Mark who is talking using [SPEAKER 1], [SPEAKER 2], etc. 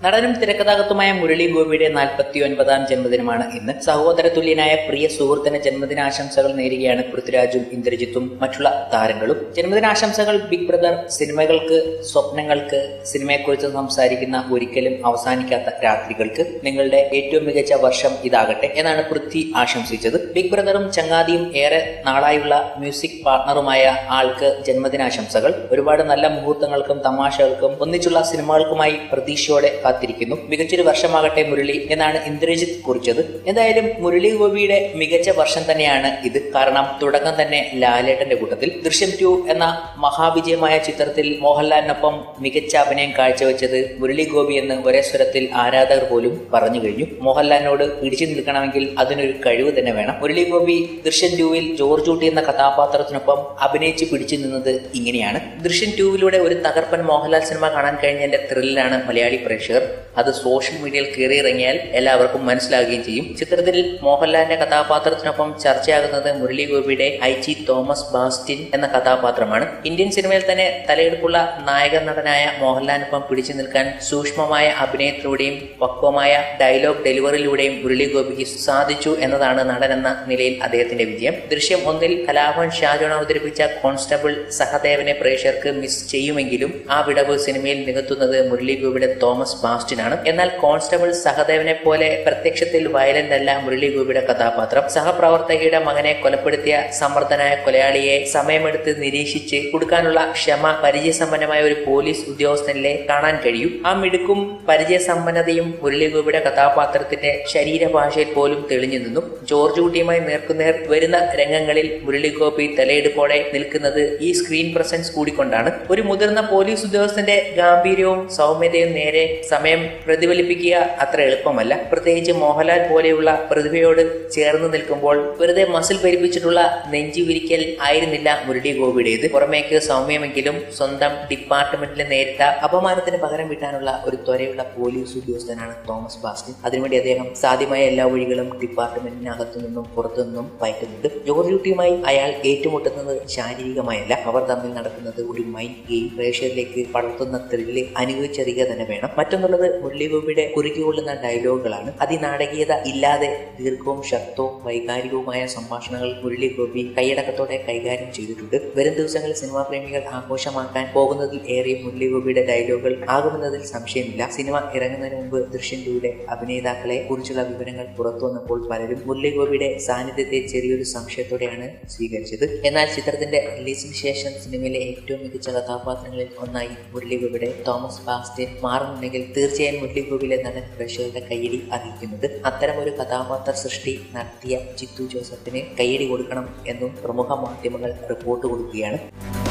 [SPEAKER 1] നടനും തിരക്കഥാകൃത്തുമായ മുരളി ഗോപിയുടെ നാൽപ്പത്തി ഒൻപതാം ജന്മദിനമാണ് ഇന്ന് സഹോദര തുല്യനായ പ്രിയ സുഹൃത്തിന് ജന്മദിനാശംസകൾ നേരുകയാണ് പൃഥ്വിരാജും ഇന്ദ്രജിത്തും മറ്റുള്ള താരങ്ങളും ജന്മദിനാശംസകൾ ബിഗ് ബ്രദർ സിനിമകൾക്ക് സ്വപ്നങ്ങൾക്ക് സിനിമയെക്കുറിച്ച് സംസാരിക്കുന്ന ഒരിക്കലും അവസാനിക്കാത്ത രാത്രികൾക്ക് നിങ്ങളുടെ ഏറ്റവും മികച്ച വർഷം ഇതാകട്ടെ എന്നാണ് പൃഥ്വി ആശംസിച്ചത് ബിഗ് ബ്രദറും ചങ്ങാതിയും ഏറെ നാളായുള്ള മ്യൂസിക് പാർട്ണറുമായ ആൾക്ക് ജന്മദിനാശംസകൾ ഒരുപാട് നല്ല മുഹൂർത്തങ്ങൾക്കും തമാശകൾക്കും ഒന്നിച്ചുള്ള സിനിമകൾക്കുമായി പ്രതീക്ഷയോടെ കാത്തിരിക്കുന്നു മികച്ചൊരു വർഷമാകട്ടെ മുരളി എന്നാണ് ഇന്ദ്രജിത്ത് കുറിച്ചത് എന്തായാലും മുരളി ഗോപിയുടെ മികച്ച വർഷം തന്നെയാണ് ഇത് കാരണം തുടക്കം തന്നെ ലാലേട്ടന്റെ കൂട്ടത്തിൽ ദൃശ്യം ടു എന്ന മഹാവിജയമായ ചിത്രത്തിൽ മോഹൻലാലിനൊപ്പം മികച്ച അഭിനയം കാഴ്ചവെച്ചത് മുരളി ഗോപി എന്ന് ഒരേ സ്വരത്തിൽ ആരാധകർ പോലും പറഞ്ഞു കഴിഞ്ഞു മോഹൻലാലിനോട് പിടിച്ചു നിൽക്കണമെങ്കിൽ അതിനൊരു കഴിവ് തന്നെ വേണം മുരളി ഗോപി ദൃശ്യം ടൂവിൽ ജോർജ് ഊട്ടി എന്ന കഥാപാത്രത്തിനൊപ്പം അഭിനയിച്ച് പിടിച്ചു നിന്നത് ഇങ്ങനെയാണ് ദൃശ്യം ടൂവിലൂടെ ഒരു തകർപ്പൻ മോഹൻലാൽ സിനിമ കാണാൻ കഴിഞ്ഞതിന്റെ ത്രില്ലാണ് മലയാളി പ്രേക്ഷകർ അത് സോഷ്യൽ മീഡിയയിൽ കയറിയിറങ്ങിയാൽ എല്ലാവർക്കും മനസ്സിലാകുകയും ചെയ്യും ചിത്രത്തിൽ മോഹൻലാലിന്റെ കഥാപാത്രത്തിനൊപ്പം ചർച്ചയാകുന്നത് മുരളി ഗോപിയുടെ ഐച്ചി തോമസ് ബാസ്റ്റിൻ എന്ന കഥാപാത്രമാണ് ഇന്ത്യൻ സിനിമയിൽ തന്നെ തലയെടുപ്പുള്ള നായക നടനായ മോഹൻലാലിനൊപ്പം പിടിച്ചു നിൽക്കാൻ സൂക്ഷ്മമായ അഭിനയത്തിലൂടെയും പക്വമായ ഡയലോഗ് ഡെലിവറിയിലൂടെയും മുരളി ഗോപിക്ക് സാധിച്ചു എന്നതാണ് നടൻ എന്ന നിലയിൽ അദ്ദേഹത്തിന്റെ വിജയം ദൃശ്യം ഒന്നിൽ കലാഭവൻ ഷാജോൺ അവതരിപ്പിച്ച കോൺസ്റ്റബിൾ സഹദേവനെ പ്രേക്ഷകർക്ക് മിസ് ചെയ്യുമെങ്കിലും ആ വിടവ് സിനിമയിൽ നികത്തുന്നത് മുരളി ഗോപിയുടെ തോമസ് ബാസ്റ്റിനാണ് എന്നാൽ കോൺസ്റ്റബിൾ സഹദേവനെ പോലെ പ്രത്യക്ഷത്തിൽ വയലന്റ് അല്ല മുരളി ഗോപിയുടെ കഥാപാത്രം സഹപ്രവർത്തകയുടെ മകനെ കൊലപ്പെടുത്തിയ സമ്മർദ്ദനായ കൊലയാളിയെ സമയമെടുത്ത് നിരീക്ഷിച്ച് കൊടുക്കാനുള്ള ക്ഷമ പരിചയസമ്പന്നമായ ഒരു പോലീസ് ഉദ്യോഗസ്ഥനിലെ കാണാൻ കഴിയും ആ മിടുക്കും പരിചയസമ്പന്നതയും മുരളി ഗോപിയുടെ കഥാപാത്രത്തിന്റെ ശരീരഭാഷയിൽ പോലും തെളിഞ്ഞു നിന്നു ജോർജ് കുട്ടിയുമായി നേർക്കുനേർ വരുന്ന രംഗങ്ങളിൽ മുരളി ഗോപി തലയെടുപ്പോടെ നിൽക്കുന്നത് ഈ സ്ക്രീൻ പ്രസൻസ് കൂടിക്കൊണ്ടാണ് ഒരു മുതിർന്ന പോലീസ് ഉദ്യോഗസ്ഥന്റെ ഗാംഭീര്യവും സൗമ്യതയും നേരെ സമയം പ്രതിഫലിപ്പിക്കുക അത്ര എളുപ്പമല്ല പ്രത്യേകിച്ച് മോഹൻലാൽ പോലെയുള്ള പ്രതിഭയോട് ചേർന്ന് നിൽക്കുമ്പോൾ വെറുതെ മസിൽ പെരുപ്പിച്ചിട്ടുള്ള നെഞ്ചി വിരിക്കൽ ആയിരുന്നില്ല മുരളി ഗോപിയുടേത് പുറമേക്ക് സൗമ്യമെങ്കിലും സ്വന്തം ഡിപ്പാർട്ട്മെന്റിൽ നേരിട്ട അപമാനത്തിന് പകരം വീട്ടാനുള്ള ഒരു ത്വരയുള്ള പോലീസ് ഉദ്യോഗസ്ഥനാണ് തോമസ് ബാസ്റ്റിൻ അതിനുവേണ്ടി അദ്ദേഹം സാധ്യമായ എല്ലാ വഴികളും ഡിപ്പാർട്ട്മെന്റിനകത്തു നിന്നും പുറത്തു നിന്നും പയറ്റുന്നുണ്ട് ജോർജ് കുട്ടിയുമായി അയാൾ ഏറ്റുമുട്ടുന്നത് ശാരീരികമായല്ല അവർ തമ്മിൽ നടക്കുന്നത് ഒരു മൈൻഡ് ഗെയിം പ്രേക്ഷകരിലേക്ക് പടർത്തുന്ന ത്രില്ല് അനുഭവിച്ചറിയുക തന്നെ വേണം മറ്റൊന്നുള്ളത് മുരളി ഗോപിയുടെ കുറുകിക്കൊള്ളുന്ന ഡയലോഗുകളാണ് അതിനാടകീയത ഇല്ലാതെ ദീർഘവും ശക്തവും വൈകാരികവുമായ സംഭാഷണങ്ങൾ മുരളി ഗോപി കൈയടക്കത്തോടെ കൈകാര്യം ചെയ്തിട്ടുണ്ട് വരും ദിവസങ്ങളിൽ സിനിമാ പ്രേമികൾ ആഘോഷമാക്കാൻ പോകുന്നതിൽ ഏറെ മുരളി ഗോപിയുടെ ഡയലോഗുകൾ ആകുമെന്നതിൽ സംശയമില്ല സിനിമ ഇറങ്ങുന്നതിന് മുമ്പ് ദൃശ്യം ടൂവിലെ അഭിനേതാക്കളെ കുറിച്ചുള്ള വിവരങ്ങൾ പുറത്തു വന്നപ്പോൾ പലരും മുരളി ഗോപിയുടെ സാന്നിധ്യത്തെ ചെറിയൊരു സംശയത്തോടെയാണ് സ്വീകരിച്ചത് എന്നാൽ ചിത്രത്തിന്റെ റിലീസിന് ശേഷം സിനിമയിലെ ഏറ്റവും മികച്ച കഥാപാത്രങ്ങളിൽ ഒന്നായി മുരളി ഗോപിയുടെ തോമസ് ബാസ്റ്റിൻ മാറുന്നുണ്ടെങ്കിൽ തീർച്ചയായും മുരളി ഗോപിയിലെ നടൻ പ്രേക്ഷകരുടെ കയ്യടി അറിയിക്കുന്നുണ്ട് അത്തരം ഒരു കഥാപാത്ര സൃഷ്ടി നടത്തിയ ചിത്തു ജോസഫിന് കയ്യടി കൊടുക്കണം എന്നും പ്രമുഖ മാധ്യമങ്ങൾ റിപ്പോർട്ട് കൊടുക്കുകയാണ്